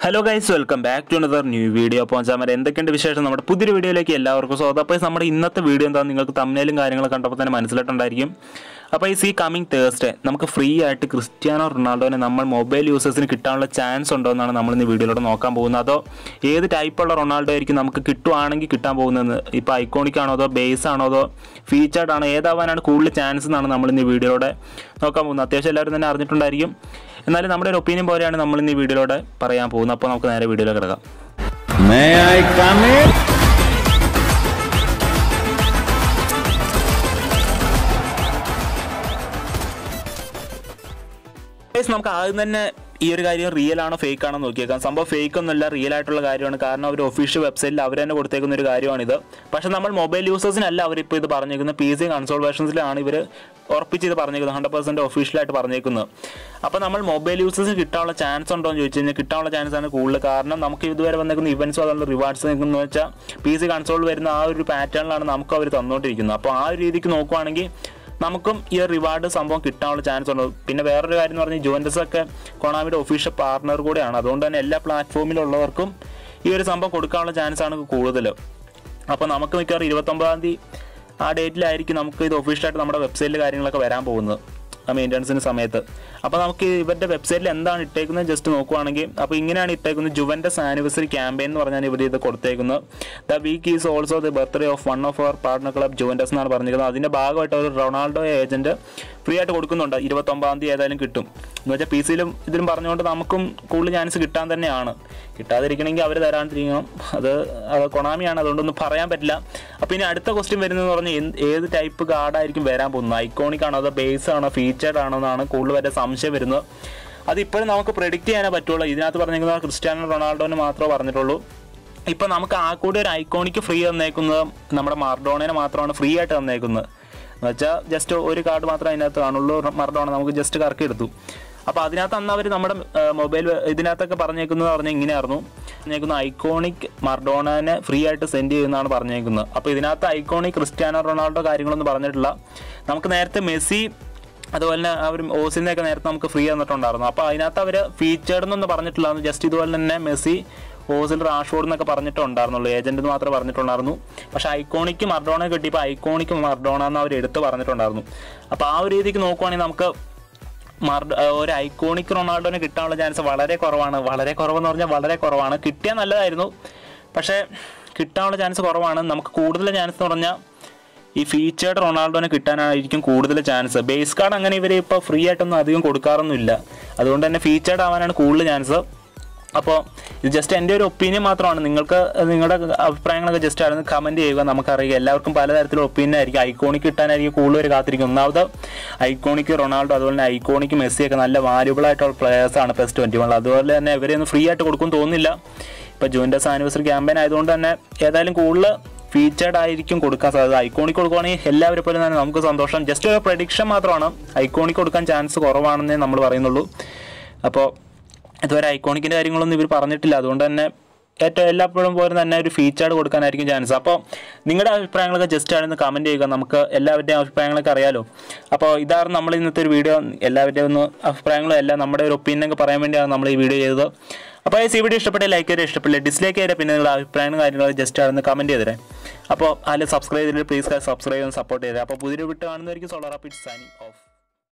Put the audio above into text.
Hello guys welcome back to another new video അപ്പോൾ ചാമര എന്തൊക്കെയുണ്ട് വിശേഷം നമ്മുടെ പുതിയൊരു വീഡിയോയിലേക്ക് എല്ലാവർക്കും സ്വാഗതം അപ്പോൾ നമ്മുടെ ഇന്നത്തെ വീഡിയോ എന്താ നിങ്ങൾക്ക് തമ്മിലും കാര്യങ്ങളും കണ്ടപ്പോൾ തന്നെ മനസ്സിലായിട്ടുണ്ടായിരിക്കും അപ്പോൾ ഈ സി കമ്മിങ് തേഴ്സ്ഡേ നമുക്ക് ഫ്രീ ആയിട്ട് ക്രിസ്ത്യാനോ റൊണാൾഡോനെ നമ്മൾ മൊബൈൽ യൂസേഴ്സിന് കിട്ടാനുള്ള ചാൻസ് ഉണ്ടോ എന്നാണ് നമ്മൾ ഇന്ന് വീഡിയോയിലൂടെ നോക്കാൻ പോകുന്നത് അതോ ഏത് ടൈപ്പുള്ള റൊണാൾഡോ ആയിരിക്കും നമുക്ക് കിട്ടുവാണെങ്കിൽ കിട്ടാൻ പോകുന്നത് ഇപ്പോൾ ഐക്കോണിക് ആണോ അതോ ബേസ് ആണോ അതോ ഫീച്ചേർഡ് ആണോ ഏതാവാനാണ് കൂടുതൽ ചാൻസ് എന്നാണ് നമ്മൾ ഇന്ന് ഈ വീഡിയോയിലൂടെ നോക്കാൻ പോകുന്നത് അത്യാവശ്യം എല്ലാവരും തന്നെ അറിഞ്ഞിട്ടുണ്ടായിരിക്കും എന്നാലും നമ്മുടെ ഒരു ഒപ്പീനിയൻ പോലെയാണ് നമ്മൾ ഇന്ന് ഈ വീഡിയോയിലൂടെ പറയാൻ പോകുന്നത് അപ്പോൾ നമുക്ക് നേരെ വീഡിയോയിലേക്ക് കിടക്കാം May I come in? Guys, നമുക്ക് ആദ്യം തന്നെ ഈ ഒരു കാര്യം റിയൽ ആണോ ഫേക്ക് ആണോ നോക്കിയേക്കാം സംഭവം ഫേക്ക് ഒന്നുമല്ല റിയൽ ആയിട്ടുള്ള കാര്യമാണ് കാരണം അവർ ഒഫീഷ്യൽ വെബ്സൈറ്റിൽ അവർ തന്നെ കൊടുത്തേക്കുന്ന ഒരു കാര്യമാണിത് പക്ഷേ നമ്മൾ മൊബൈൽ യൂസേഴ്സിനല്ല അവരിപ്പോൾ ഇത് പറഞ്ഞേക്കുന്നത് പി സി കൺസോൾ വേർഷൻസിലാണ് ഇവർ ഉറപ്പിച്ച് ഇത് പറഞ്ഞേക്കുന്നത് ഹൺഡ്രഡ് പെർസെൻറ്റ് ഒഫീഷ്യലായിട്ട് പറഞ്ഞേക്കുന്നത് അപ്പോൾ നമ്മൾ മൊബൈൽ യൂസേഴ്സിന് കിട്ടാനുള്ള ചാൻസ് ഉണ്ടോ എന്ന് ചോദിച്ചു കഴിഞ്ഞാൽ കിട്ടാനുള്ള ചാൻസ് ആണ് കൂടുതൽ കാരണം നമുക്ക് ഇതുവരെ വന്നേക്കുന്ന ഇവൻറ്റ്സും അതുപോലെ റിവാർഡ്സ് നിൽക്കുന്നത് വെച്ചാൽ പി സി കൺസോൾ വരുന്ന ആ ഒരു പാറ്റേണിലാണ് നമുക്ക് അവർ തന്നുകൊണ്ടിരിക്കുന്നത് അപ്പോൾ ആ ഒരു രീതിക്ക് നോക്കുവാണെങ്കിൽ നമുക്കും ഈ റിവാർഡ് സംഭവം കിട്ടാനുള്ള ചാൻസ് ഉണ്ട് പിന്നെ വേറൊരു കാര്യം എന്ന് പറഞ്ഞാൽ ജുവൻഡസ് ഒക്കെ കൊണാമിയുടെ ഒഫീഷ്യൽ പാർട്ണർ കൂടെയാണ് അതുകൊണ്ട് തന്നെ എല്ലാ പ്ലാറ്റ്ഫോമിലുള്ളവർക്കും ഈ ഒരു സംഭവം കൊടുക്കാനുള്ള ചാൻസ് ആണ് കൂടുതൽ അപ്പോൾ നമുക്ക് മിക്കവാറും ഇരുപത്തൊമ്പതാം തീയതി ആ ഡേറ്റിലായിരിക്കും നമുക്ക് ഇത് ഒഫീഷ്യലായിട്ട് നമ്മുടെ വെബ്സൈറ്റിൽ കാര്യങ്ങളൊക്കെ വരാൻ പോകുന്നത് ആ മെയിൻ്റനൻസിന് സമയത്ത് അപ്പോൾ നമുക്ക് ഇവരുടെ വെബ്സൈറ്റിൽ എന്താണ് ഇട്ടേക്കുന്നത് ജസ്റ്റ് നോക്കുവാണെങ്കിൽ അപ്പോൾ ഇങ്ങനെയാണ് ഇട്ടേക്കുന്നത് ജുവൻഡസ് ആനിവേഴ്സറി ക്യാമ്പയിൻ എന്ന് പറഞ്ഞാൽ ഇവർ ഇത് കൊടുത്തേക്കുന്നത് the week is also the birthday of one of our partner club Juventus എന്നാണ് പറഞ്ഞിരിക്കുന്നത് അതിൻ്റെ ഭാഗമായിട്ട് ഒരു റൊണാൾഡോ ഏജന്റ് ഫ്രീ ആയിട്ട് കൊടുക്കുന്നുണ്ട് ഇരുപത്തൊമ്പതാം തീയതി ഏതായാലും കിട്ടും എന്ന് വെച്ചാൽ പി സിയിലും ഇതിലും പറഞ്ഞുകൊണ്ട് നമുക്കും കൂടുതൽ ചാൻസ് കിട്ടാൻ തന്നെയാണ് കിട്ടാതിരിക്കണമെങ്കിൽ അവർ തരാണ്ടിരിക്കണം അത് അത് കൊണാമിയാണ് അതുകൊണ്ടൊന്നും പറയാൻ പറ്റില്ല അപ്പോൾ ഇനി അടുത്ത ക്വസ്റ്റ്യൻ വരുന്നതെന്ന് പറഞ്ഞാൽ എന്ത് ഏത് ടൈപ്പ് കാർഡായിരിക്കും വരാൻ പോകുന്നത് ഐക്കോണിക് ആണോ അതോ ബേസ് ആണോ ഫീച്ചേർഡ് ആണോ എന്നാണ് കൂടുതൽ വരെ സംശയം വരുന്നത് അത് ഇപ്പോഴും നമുക്ക് പ്രെഡിക്റ്റ് ചെയ്യാനേ പറ്റുള്ളൂ ഇതിനകത്ത് പറഞ്ഞിരിക്കുന്നത് ക്രിസ്ത്യാനോ റൊണാൾഡോന് മാത്രമേ പറഞ്ഞിട്ടുള്ളൂ ഇപ്പം നമുക്ക് ആ കൂടി ഒരു ഐക്കോണിക്ക് ഫ്രീ തന്നേക്കുന്നത് നമ്മുടെ മർഡോണേനെ മാത്രമാണ് ഫ്രീ ആയിട്ട് തന്നേക്കുന്നത് എന്ന് വെച്ചാൽ ജസ്റ്റ് ഒരു കാർഡ് മാത്രമേ അതിനകത്ത് കാണുള്ളൂ മർഡോണ നമുക്ക് ജസ്റ്റ് കറക്കി എടുത്തു അപ്പോൾ അതിനകത്ത് അന്ന് അവർ നമ്മുടെ മൊബൈൽ ഇതിനകത്തൊക്കെ പറഞ്ഞേക്കുന്നത് പറഞ്ഞാൽ ഇങ്ങനെയായിരുന്നു പറഞ്ഞേക്കുന്നത് ഐക്കോണിക് മർഡോണനെ ഫ്രീ ആയിട്ട് സെൻഡ് ചെയ്യുന്നതാണ് പറഞ്ഞേക്കുന്നത് അപ്പോൾ ഇതിനകത്ത് ഐക്കോണിക് ക്രിസ്ത്യാനോ റൊണാൾഡോ കാര്യങ്ങളൊന്നും പറഞ്ഞിട്ടില്ല നമുക്ക് നേരത്തെ മെസ്സി അതുപോലെ തന്നെ അവർ ഓസിനെയൊക്കെ നേരത്തെ നമുക്ക് ഫ്രീ തന്നിട്ടുണ്ടായിരുന്നു അപ്പോൾ അതിനകത്ത് അവർ ഫീച്ചേർഡ് എന്നൊന്നും പറഞ്ഞിട്ടില്ല ജസ്റ്റ് ഇതുപോലെ തന്നെ മെസ്സി ഓസിൽ റാഷ്ഫോർഡ് എന്നൊക്കെ പറഞ്ഞിട്ടുണ്ടായിരുന്നുള്ളൂ ഏജന്റ് എന്ന് മാത്രമേ പറഞ്ഞിട്ടുണ്ടായിരുന്നു പക്ഷേ ഐക്കോണിക്ക് മർഡോണ കിട്ടിയപ്പോൾ ഐക്കോണിക്ക് മർഡോണ എന്ന് അവർ എടുത്ത് പറഞ്ഞിട്ടുണ്ടായിരുന്നു അപ്പോൾ ആ ഒരു രീതിക്ക് നോക്കുവാണെങ്കിൽ നമുക്ക് മർഡ ഒരു ഐക്കോണിക് റൊണാൾഡോനെ കിട്ടാനുള്ള ചാൻസ് വളരെ കുറവാണ് വളരെ കുറവെന്ന് പറഞ്ഞാൽ വളരെ കുറവാണ് കിട്ടിയാൽ നല്ലതായിരുന്നു പക്ഷേ കിട്ടാനുള്ള ചാൻസ് കുറവാണ് നമുക്ക് കൂടുതൽ ചാൻസ് എന്ന് പറഞ്ഞാൽ ഈ ഫീച്ചേർഡ് റൊണാൾഡോനെ കിട്ടാനായിരിക്കും കൂടുതൽ ചാൻസ് ബേസ് കാർഡ് അങ്ങനെ ഇവർ ഇപ്പോൾ ഫ്രീ ആയിട്ടൊന്നും അധികം കൊടുക്കാറൊന്നുമില്ല അതുകൊണ്ട് തന്നെ ഫീച്ചേർഡ് ആവാനാണ് കൂടുതൽ ചാൻസ് അപ്പോൾ ഇത് ജസ്റ്റ് എൻ്റെ ഒരു ഒപ്പീനിയൻ മാത്രമാണ് നിങ്ങൾക്ക് നിങ്ങളുടെ അഭിപ്രായങ്ങളൊക്കെ ജസ്റ്റ് ആയിരുന്നു കമൻറ്റ് ചെയ്യുക നമുക്കറിയാം എല്ലാവർക്കും പലതരത്തിലുള്ള ഒപ്പീനിയൻ ആയിരിക്കും ഐക്കോണിക് കിട്ടാനായിരിക്കും കൂടുതൽ ഒരു കാത്തിരിക്കും ഒന്നാമത് ഐക്കോണിക് റൊണാൾഡോ അതുപോലെ തന്നെ ഐക്കോണിക് മെസ്സിയൊക്കെ നല്ല വാല്യുബിൾ ആയിട്ടുള്ള പ്ലേയേഴ്സാണ് പ്ലസ് ട്വൻറ്റി വൺ അതുപോലെ തന്നെ ഇവരെയൊന്നും ഫ്രീ ആയിട്ട് കൊടുക്കും തോന്നുന്നില്ല ഇപ്പോൾ ജൂൻഡസ് ആനിവേഴ്സറി ക്യാമ്പയിൻ ആയതുകൊണ്ട് തന്നെ ഏതായാലും കൂടുതൽ ഫീച്ചേർഡ് ആയിരിക്കും കൊടുക്കാൻ സാധ്യത ഐക്കോണിക് കൊടുക്കുവാണെങ്കിൽ എല്ലാവരെ പോലും തന്നെ നമുക്ക് സന്തോഷം ജസ്റ്റ് ഒരു പ്രഡിക്ഷൻ മാത്രമാണ് ഐക്കോണിക് കൊടുക്കാൻ ചാൻസ് കുറവാണെന്നേ നമ്മൾ പറയുന്നുള്ളൂ അപ്പോൾ ഇതുവരെ ഐക്കോണിക്കിൻ്റെ കാര്യങ്ങളൊന്നും ഇവർ പറഞ്ഞിട്ടില്ല അതുകൊണ്ട് തന്നെ ഏറ്റവും എല്ലാപ്പോഴും പോലെ തന്നെ ഒരു ഫീച്ചേർഡ് കൊടുക്കാനായിരിക്കും ചാൻസ് അപ്പോൾ നിങ്ങളുടെ അഭിപ്രായങ്ങളൊക്കെ ജസ്റ്റ് ആണെന്ന് കമൻറ്റ് ചെയ്യുക നമുക്ക് എല്ലാവരുടെയും അഭിപ്രായങ്ങളൊക്കെ അറിയാലോ അപ്പോൾ ഇതായിരുന്നു നമ്മൾ ഇന്നത്തെ ഒരു വീഡിയോ എല്ലാവരുടെയും ഒന്ന് അഭിപ്രായങ്ങളും എല്ലാം നമ്മുടെ ഒരു ഒപ്പീനിയനൊക്കെ പറയാൻ വേണ്ടിയാണ് നമ്മൾ ഈ വീഡിയോ ചെയ്തത് അപ്പോൾ ഈ വീഡിയോ ഇഷ്ടപ്പെട്ട ലൈക്ക് ചെയ്ത് ഇഷ്ടപ്പെട്ടില്ല ഡിസ്ലൈക്ക് ചെയ്താൽ പിന്നെ നിങ്ങളുടെ അഭിപ്രായങ്ങളും കാര്യങ്ങളും ജസ്റ്റ് ആണെന്ന് കമൻറ്റ് ചെയ്തേ അപ്പോൾ അതിൽ സബ്സ്ക്രൈബ് ചെയ്തിട്ട് പ്ലീസ് സബ്സ്ക്രൈബ് ചെയ്ത് സപ്പോർട്ട് ചെയ്തേ അപ്പോൾ പുതിയൊരു വിട്ട് കാണുന്നതായിരിക്കും സോളർ അപ്പിറ്റ് സൈനിങ് ഓഫ്